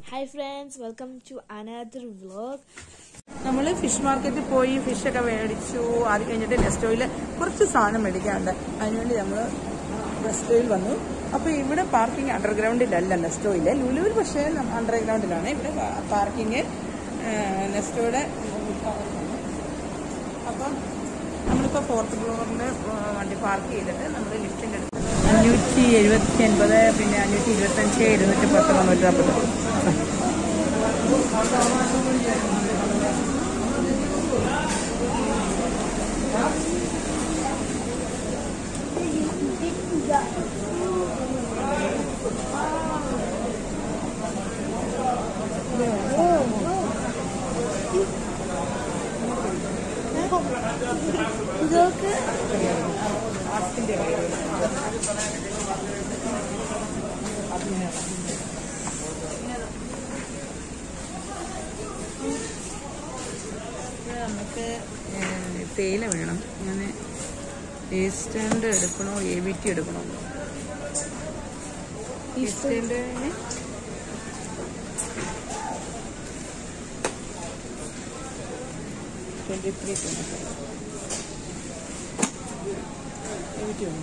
Hi friends welcome to another vlog നമ്മൾ fish മാർക്കറ്റിൽ പോയി ഫിഷൊക്കെ മേടിച്ചു അത് കഴിഞ്ഞിട്ട് നെസ്റ്റോയിൽ കുറച്ച് സാധനം മേടിക്കാനുണ്ട് അതിനുവേണ്ടി നമ്മൾ നെസ്റ്റോയിൽ വന്നു അപ്പോൾ ഇവിടെ പാർക്കിംഗ് അണ്ടർഗ്രൗണ്ടിലല്ല നെസ്റ്റോയിൽ ലുലുവിൽ പക്ഷേ അണ്ടർഗ്രൗണ്ടിലാണ് ഇവിടെ പാർക്കിംഗ് നെസ്റ്റോയുടെ അപ്പം നമ്മളിപ്പോൾ ഫോർത്ത് ഫ്ലോറിൽ വണ്ടി പാർക്ക് ചെയ്തിട്ട് നമ്മൾ ലിഫ്റ്റിൻ്റെ അടുത്ത് അഞ്ഞൂറ്റി എഴുപത്തി ഒൻപത് പിന്നെ അഞ്ഞൂറ്റി ഇരുപത്തഞ്ച് ഇരുന്നൂറ്റി പത്ത് മുന്നൂറ്റി നാൽപ്പത് ഇതൊക്കെ നമുക്ക് ഏഹ്, തേയില വേണം ഞാൻ ഈസ്റ്റേൻ്റെ എടുക്കണോ എ ബി ടി എടുക്കണോ ഈസ്റ്റേൻ്റെ twenty three twenty five A B T വേണം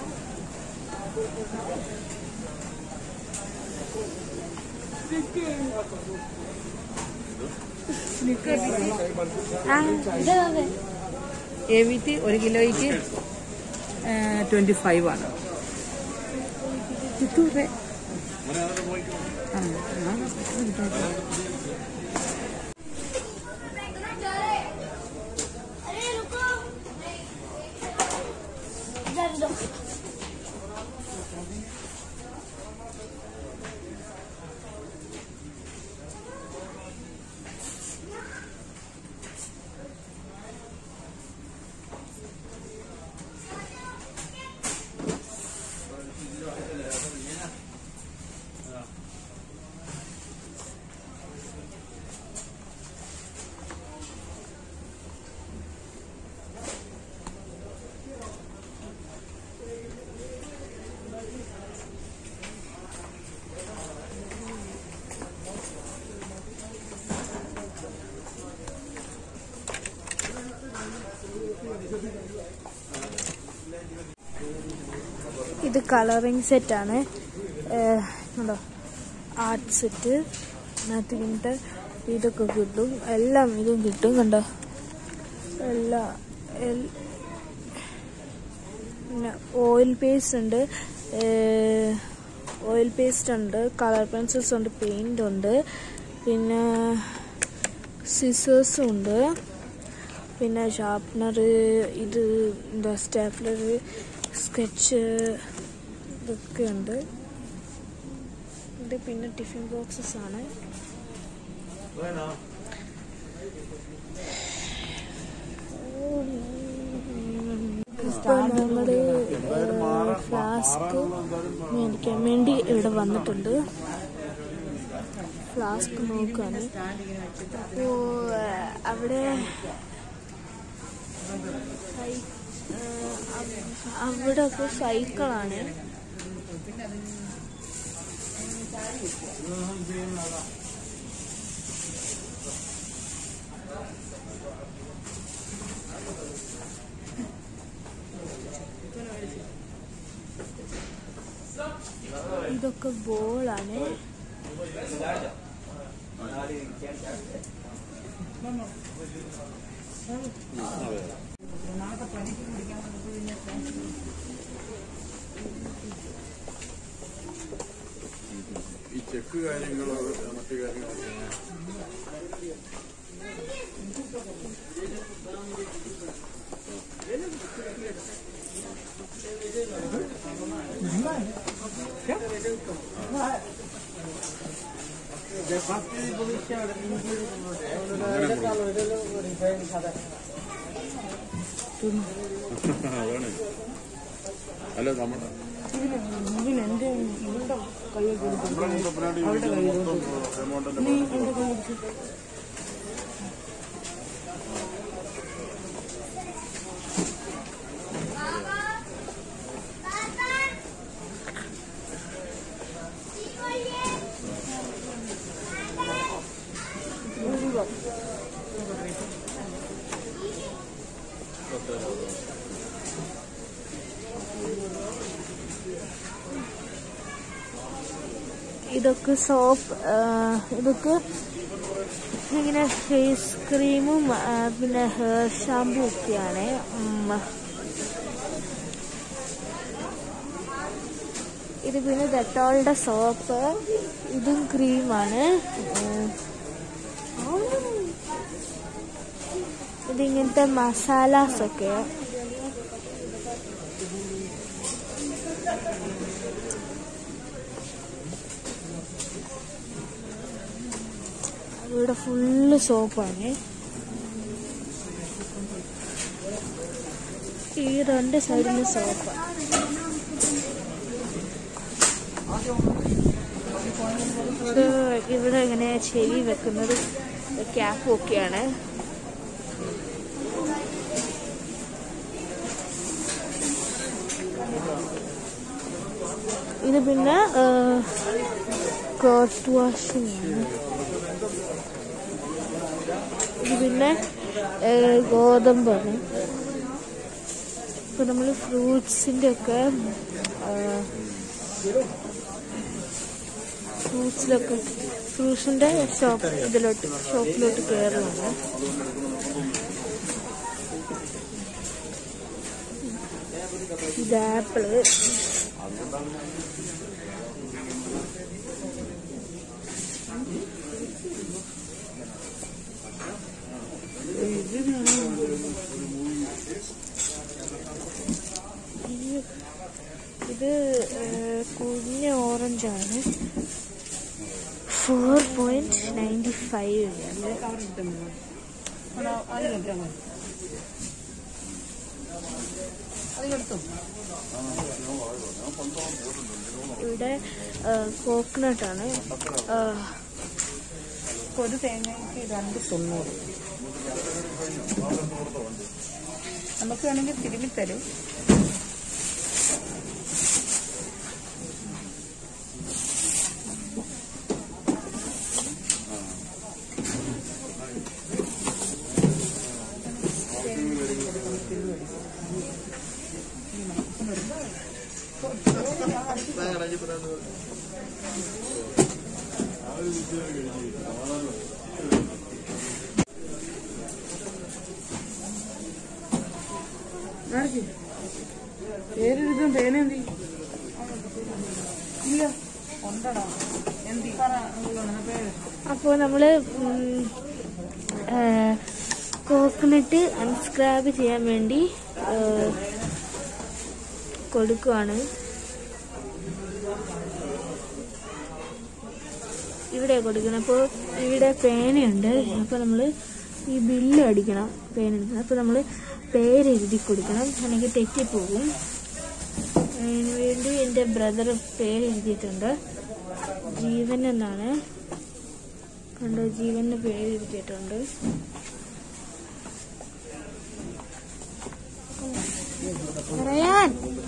ആ ഇതൊക്കെ എ വി ടി ഒരു കിലോയ്ക്ക് ട്വൻറ്റി ഫൈവ് ആണ് കിട്ടൂടെ ആ ആ, കിട്ടും. ഇത് കളറിംഗ് സെറ്റാണ് കണ്ടോ ആർട്ട് സെറ്റ് അതിനകത്ത് ഇങ്ങനത്തെ ഇതൊക്കെ കിട്ടും എല്ലാം ഇതും കിട്ടും കണ്ടോ എല്ലാ എൽ- പിന്നെ ഓയിൽ പേസ്റ്റ് ഉണ്ട് ഓയിൽ പേസ്റ്റ് ഉണ്ട് കളർ പെൻസിൽസ് ഉണ്ട് പെയിന്റ് ഉണ്ട് പിന്നെ സിസേഴ്സും ഉണ്ട് പിന്നെ ഷാർപ്നർ ഇത് എന്താ സ്റ്റാപ്ലർ സ്കെച്ച് ഇതൊക്കെ ഉണ്ട് ഇത് പിന്നെ ടിഫിൻ ബോക്സസ് ആണ് ഇപ്പൊ നമ്മള് ഫ്ലാസ്ക് മേടിക്കാൻ വേണ്ടി ഇവിടെ വന്നിട്ടുണ്ട് ഫ്ലാസ്ക് നോക്കാണ് അപ്പോ ഏഹ്, അവിടെ സൈ- ഏഹ്, അവ- അവിടെ ഒക്കെ സൈക്കിളാണ് ഇതൊക്കെ ബോളാണ് ഈ ചെക്ക് കാര്യങ്ങളോ മറ്റു കാര്യങ്ങളൊക്കെ അതാണ് അല്ല നമ്മുടെ ഇതിനെന്റെ ഇവളുടെ കയ്യിൽ കൊടുക്കും നമ്മുടെ മുത്തപ്പനാട്ടി വിളിക്കുന്ന മൊത്തം എമൗണ്ട് Oye. സോപ്പ് ഇതൊക്കെ സോപ്പ് ഇതൊക്കെ ഇങ്ങനെ ഫേസ് ക്രീമും ആ, പിന്നെ ഹെയർ ഷാമ്പു ഒക്കെയാണ് ഉം. ഇത് പിന്നെ ഡെറ്റോളുടെ സോപ്പ് ഇതും ക്രീമാണ് ഉം. ഇതിങ്ങനത്തെ മസാലാസ് ഒക്കെ ഇവിടെ ഫുള്ള് സോപ്പാണ് ഈ രണ്ട് സൈഡിലും സോപ്പാണ് ഇത് ഇവിടെ ഇങ്ങനെ ചെവി വെക്കുന്നത് ക്യാപ്പും ഒക്കെയാണ് ഇത് പിന്നെ ക്ലോത്ത് വാഷിംഗ് ആണ് ഇത് പിന്നെ ഏ, ഗോതമ്പാണ് ഇപ്പൊ നമ്മൾ ഫ്രൂട്ട്സിന്റെ ഒക്കെ ഫ്രൂട്ട്സിലൊക്കെ ഫ്രൂട്ട്സിന്റെ ഷോപ്പ് ഇതിലോട്ട് ഷോപ്പിലോട്ട് കയറുകയാണ് ഇത് ആപ്പിള് ഇത് ഇത് ഏഹ്, കുഞ്ഞ ഓറഞ്ചാണ് ഫോർ പോയിന്റ് നയൻറ്റി ഫൈവ് ഇവിടെ കോക്കനട്ട് ആണ് ഏഹ്, ഒരു തേങ്ങയ്ക്ക് രണ്ട് തൊണ്ണൂറ് നമുക്ക് വേണമെങ്കിൽ തിരുമ്മി തരും പേരെഴുതും പേനെന്തി ഇല്ല ഉണ്ടടാ എന്തി പറ നിങ്ങളാണ് പേര് അപ്പോൾ നമ്മൾ കോക്കനട്ട് അൺസ്ക്രാബ് ചെയ്യാൻ വേണ്ടി ഏഹ്, കൊടുക്കുവാണ് ഇവിടെ കൊടുക്കണം അപ്പോൾ ഇവിടെ പേനയുണ്ട് അപ്പോൾ നമ്മൾ ഈ ബില്ല് അടിക്കണം പേന എടുക്കണം അപ്പോൾ നമ്മൾ പേര് എഴുതി കൊടുക്കണം അല്ലെങ്കിൽ തെറ്റിപ്പോകും അതിന് വേണ്ടി എൻ്റെ ബ്രദർ പേര് എഴുതിയിട്ടുണ്ട് ജീവൻ എന്നാണ് കണ്ടോ ജീവന്റെ പേര് എഴുതിയിട്ടുണ്ട് പറയാൻ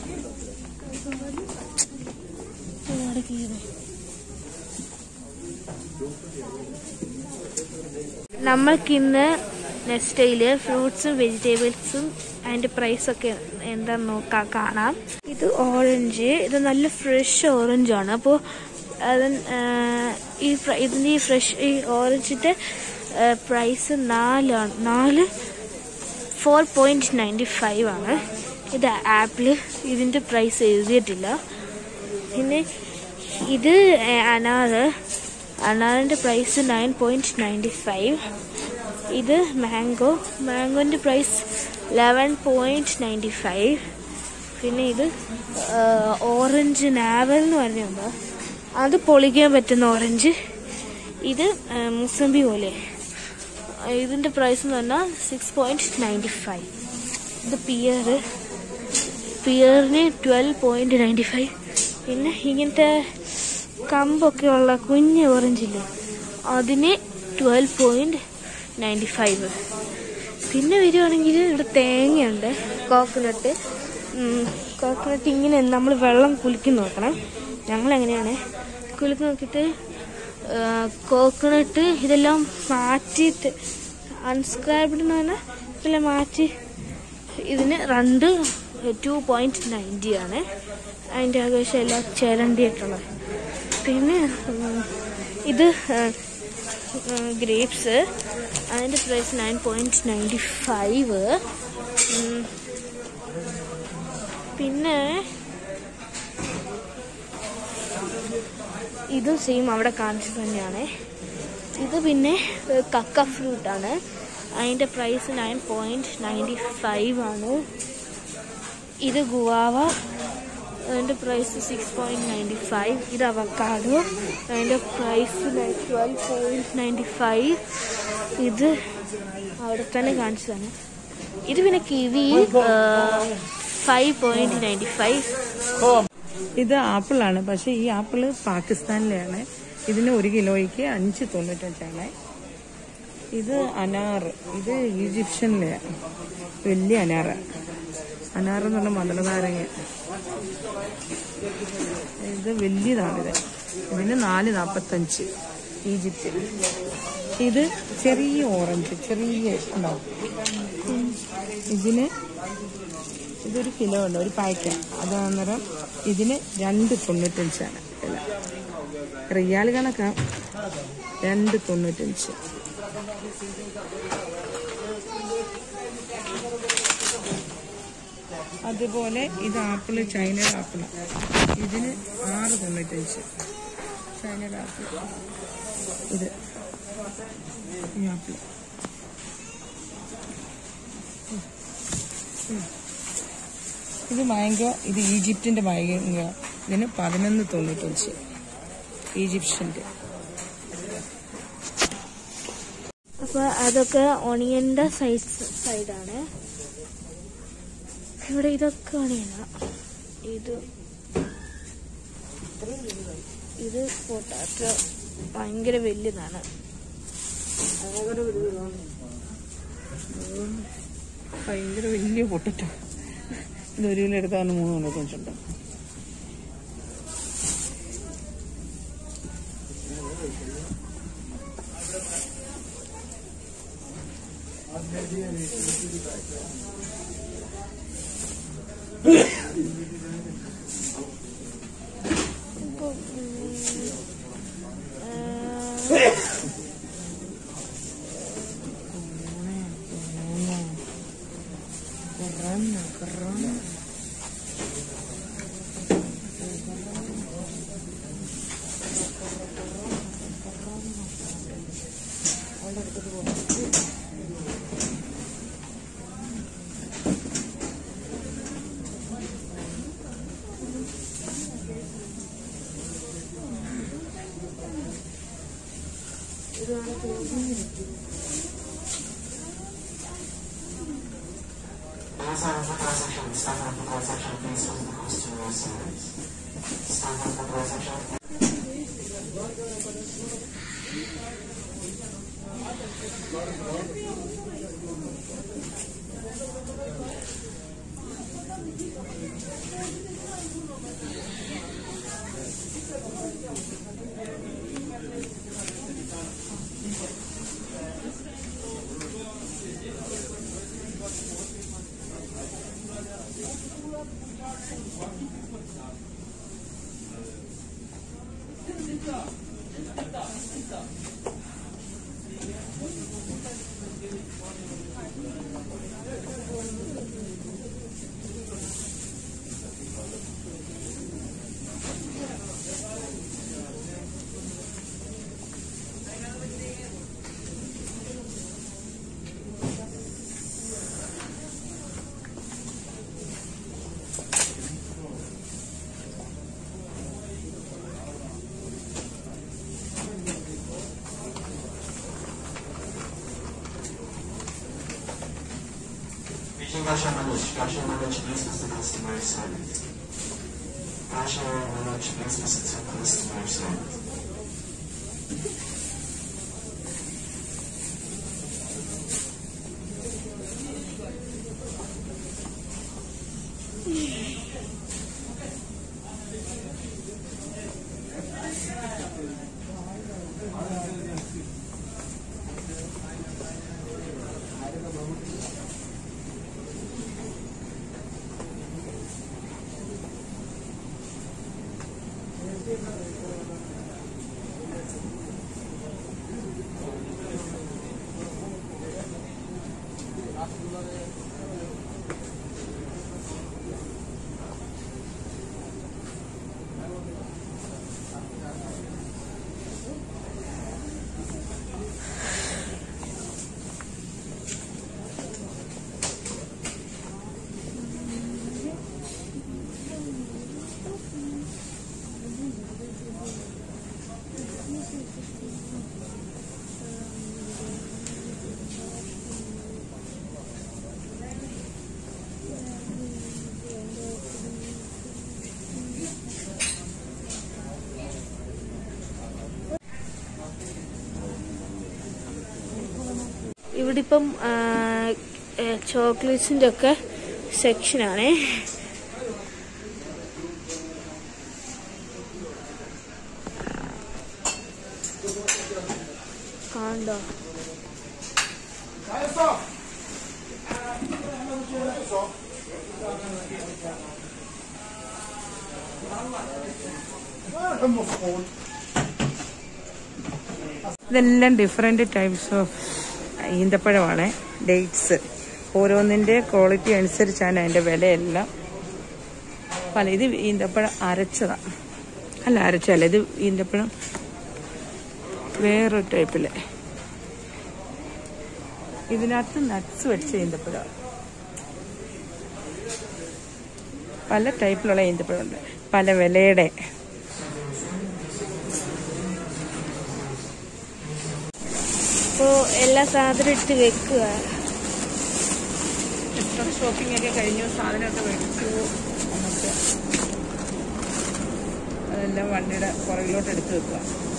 നമ്മൾക്കിന്ന് നെക്സ്റ്റയില് ഫ്രൂട്ട്സും വെജിറ്റബിൾസും അതിന്റെ പ്രൈസ് ഒക്കെ എന്താന്ന് നോക്കാം കാണാം ഇത് ഓറഞ്ച് ഇത് നല്ല ഫ്രഷ് ഓറഞ്ച് ആണ് അപ്പോൾ അത് ആ, ഈ ഫ്ര- ഇതിന്റെ ഈ ഫ്രഷ് ഈ ഓറഞ്ചിന്റെ പ്രൈസ് നാലാണ് നാല് ഫോർ പോയിന്റ് നയൻറ്റി ഫൈവ് ആണ് ഇത് ആപ്പിള് ഇതിന്റെ പ്രൈസ് എഴുതിയിട്ടില്ല പിന്നെ ഇത് ഏ, അനാറ് അനാറിന്റെ price nine point ninety five ഇത് മാംഗോ മാംഗോന്റെ price eleven point ninety five പിന്നെ ഇത് ആ, ഓറഞ്ച് നാവൽ എന്ന് പറഞ്ഞുണ്ട് അത് പൊളിക്കാൻ പറ്റുന്ന ഓറഞ്ച് ഇത് ആ, മുസമ്പി പോലെ ആ, ഇതിന്റെ പ്രൈസ് എന്ന് പറഞ്ഞാൽ സിക്സ് പോയിന്റ് നയൻറ്റി ഫൈവ് ഇത് പിയർ പിയറിന് ട്വൽവ് പോയിന്റ് നയൻറ്റി ഫൈവ് പിന്നെ ഇങ്ങനത്തെ കമ്പൊക്കെ ഉള്ള കുഞ്ഞ് ഓറഞ്ചില്ലേ അതിന് ട്വൽവ് പോയിന്റ് നയൻറ്റി ഫൈവ് പിന്നെ വരികയാണെങ്കിൽ ഇവിടെ തേങ്ങയുണ്ട് കോക്കനട്ട് കോക്കനട്ട് ഇങ്ങനെ നമ്മൾ വെള്ളം കുലുക്കി നോക്കണം ഞങ്ങൾ എങ്ങനെയാണ് കുലുക്കി നോക്കിയിട്ട് കോക്കനട്ട് ഇതെല്ലാം മാറ്റിയിട്ട് അൺസ്ക്രാബ്ഡ് എന്ന് പറഞ്ഞാൽ ഇതെല്ലാം മാറ്റി ഇതിന് രണ്ട് ടു പോയിൻറ്റ് നയൻറ്റി ആണ് അതിൻ്റെ ആകാശം എല്ലാം ചിരണ്ടിയിട്ടുള്ളത് പിന്നെ ഉം, ഇത് ഗ്രേപ്സ് അതിൻ്റെ price nine point ninety five പിന്നെ ഇതും സെയിം അവിടെ കാണിച്ചത് തന്നെയാണ് ഇത് പിന്നെ ഏഹ്, കക്ക ഫ്രൂട്ടാണ് അതിൻ്റെ price nine point ninety five ആണ് ഇത് ഗുവാവ അതിൻ്റെ price six point ninety five ഇത് അവക്കാഡോ അതിൻ്റെ price twelve point ninety five ഇത് അവിടെ തന്നെ കാണിച്ചതാണ് ഇത് പിന്നെ kiwi five point ninety five ഇത് ആപ്പിളാണ് പക്ഷെ ഈ ആപ്പിള് പാകിസ്ഥാനിലെയാണ് ഇതിന് ഒരു കിലോയ്ക്ക് അഞ്ച് തൊണ്ണൂറ്റഞ്ചാണ് ഇത് അനാർ ഇത് ഈജിപ്ഷ്യനിലെയാണ് വലിയ അനാറ അനാർ എന്ന് പറഞ്ഞ മധുര നാരങ്ങ ഇത് വലിയതാണിത് ഇതിന് നാല് നാൽപ്പത്തഞ്ച് ഈജിപ്റ്റ് ഇത് ചെറിയ ഓറഞ്ച് ചെറിയ ഉണ്ടാവും ഇതിന് ഇതൊരു കിലോ ഉണ്ട് ഒരു പായ്ക്ക അത് അന്നേരം ഇതിന് രണ്ട് തൊണ്ണൂറ്റഞ്ചാണ് വില റിയാൽ കണക്കാ രണ്ട് തൊണ്ണൂറ്റഞ്ച് അതുപോലെ ഇത് ആപ്പിള് ചൈനയുടെ ആപ്പിള് ഇതിന് ആറ് തൊണ്ണൂറ്റഞ്ച് ചൈനയുടെ ആപ്പിൾ ഇത് ഈ ആപ്പിൾ ഇത് മാങ്കോ ഇത് ഈജിപ്തിന്റെ മാങ്കോ ഇതിന് പതിനൊന്ന് തൊണ്ണൂറ്റഞ്ച് ഈജിപ്ഷ്യന്റെ അപ്പോൾ അതൊക്കെ ഒണിയൻ്റെ സൈഡ് സൈഡാണ് ഇവിടെ ഇതൊക്കെ ഒണിയനാ ഇത് ഇത് പൊട്ടാറ്റോ ഭയങ്കര വലുതാണ് ഭയങ്കര വലിയ പൊട്ടറ്റോ ഇത് ഒരു കിലോ എടുത്താൽ മൂന്ന് തൊണ്ണൂറ്റഞ്ചുണ്ട് ഇപ്പോൾ As are the transaction, stand up the transaction, please from the customer service. Stand up the transaction. Reaching Russia Manoj, Russia Manoj, please press the customer service. Russia Manoj, please press the customer service. ഇവിടെ ഇപ്പം ചോക്ലേറ്റ്സിൻ്റെ ഒക്കെ സെക്ഷനാണേ കണ്ടോ ഇതെല്ലാം different types of ഈന്തപ്പഴമാണ് dates ഓരോന്നിന്റെ quality അനുസരിച്ചാണ് അതിന്റെ വിലയെല്ലാം പല ഇത് ഈന്തപ്പഴം അരച്ചതാ അല്ല അരച്ചല്ല ഇത് ഈന്തപ്പഴം വേറൊരു ടൈപ്പില് ഇതിനകത്ത് നട്ട്സ് വെച്ച ഈന്തപ്പഴം പല ടൈപ്പിലുള്ള ഈന്തപ്പഴമുണ്ട് പല വിലയുടെ ഇപ്പോൾ എല്ലാ സാധനവും എടുത്ത് വെക്കുക എത്ര ഷോപ്പിംഗ് ഒക്കെ കഴിഞ്ഞു സാധനമൊക്കെ മേടിച്ചു നമുക്ക് അതെല്ലാം വണ്ടിയുടെ പുറകിലോട്ട് എടുത്ത് വെക്കുക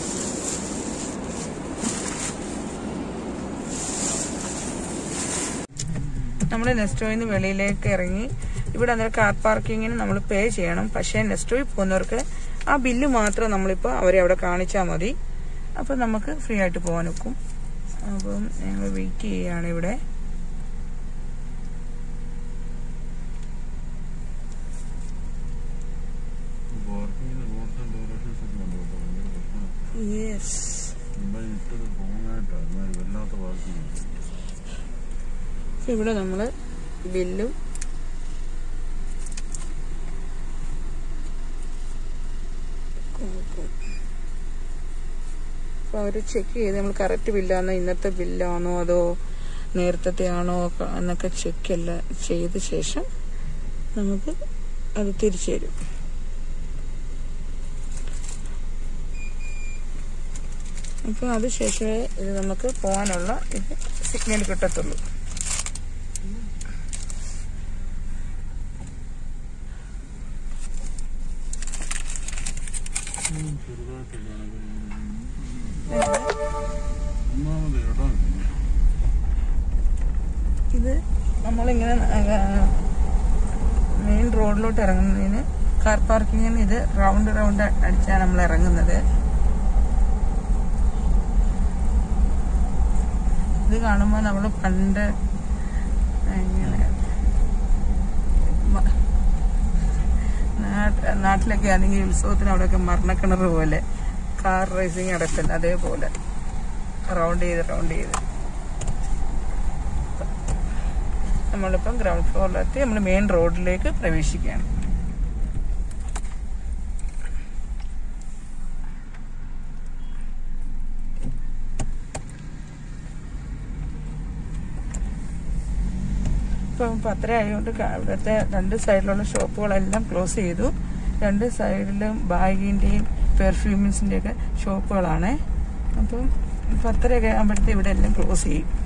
നമ്മൾ നെസ്റ്റോയിൽ നിന്ന് വെളിയിലേക്ക് ഇറങ്ങി ഇവിടെ അന്നേരം കാർ പാർക്കിങ്ങിന് നമ്മൾ പേ ചെയ്യണം പക്ഷേ നെസ്റ്റോയിൽ പോകുന്നവർക്ക് ആ ബില്ല് മാത്രം നമ്മളിപ്പോൾ അവരെ അവിടെ കാണിച്ചാൽ മതി അപ്പം നമുക്ക് ഫ്രീ ആയിട്ട് പോകാൻ ഒക്കും അപ്പം ഞങ്ങൾ വെയിറ്റ് ചെയ്യുകയാണ് ഇവിടെ പാർക്കിങ്ങിന് റൂൾസ് ആൻഡ് റെഗുലേഷൻസ് ഒക്കെ ഉണ്ട് കേട്ടോ ഭയങ്കര പ്രശ്നമാണ് യെസ് മുമ്പ് ഇട്ടത് പോകാനായിട്ടാണ് ഒരുമാതിരി വല്ലാത്ത പാർക്കിങ് ഇപ്പൊ ഇവിടെ നമ്മള് ബില്ലും കൊടുക്കും. അപ്പൊ അവര് ചെക്ക് ചെയ്ത് നമ്മൾ കറക്റ്റ് ബില്ലാണോ ഇന്നത്തെ ബില്ലാണോ അതോ നേരത്തെ ആണോ ഒക്കെ എന്നൊക്കെ ചെക്ക് എല്ലാം ചെയ്ത ശേഷം നമുക്ക് അത് തിരിച്ചു തരും അപ്പോൾ അത് ശേഷമേ ഇത് നമുക്ക് പോകാനുള്ള ഇത് സിഗ്നൽ കിട്ടത്തുള്ളൂ ഒന്നാമത് ഇടം ഇത് നമ്മളിങ്ങനെ മെയിൻ റോഡിലോട്ട് ഇറങ്ങുന്നതിന് കാർ പാർക്കിങ്ങിന് ഇത് റൗണ്ട് റൗണ്ട് അടിച്ചാണ് നമ്മൾ ഇറങ്ങുന്നത് ഇത് കാണുമ്പോൾ നമ്മൾ പണ്ട് ഇങ്ങനെ മ- നാട്ട്- നാട്ടിലൊക്കെ ആണെങ്കിൽ ഉത്സവത്തിന് അവിടെയൊക്കെ മരണക്കിണർ പോലെ കാർ റേസിങ് നടക്കില്ല അതേപോലെ റൗണ്ട് ചെയ്ത് റൗണ്ട് ചെയ്ത് നമ്മളിപ്പം ഗ്രൗണ്ട് ഫ്ലോറിലെത്തി നമ്മൾ മെയിൻ റോഡിലേക്ക് പ്രവേശിക്കുകയാണ് ഇപ്പം പത്തര ആയതുകൊണ്ട് ക- ഇവിടുത്തെ രണ്ട് സൈഡിലുള്ള ഷോപ്പുകളെല്ലാം ക്ലോസ് ചെയ്തു രണ്ട് സൈഡിലും ബാഗിൻ്റെയും പെർഫ്യൂമിൻസിൻ്റെയൊക്കെ ഷോപ്പുകളാണ് അപ്പം പത്തരയൊക്കെ ആകുമ്പോഴത്തെ ഇവിടെ എല്ലാം ക്ലോസ് ചെയ്യും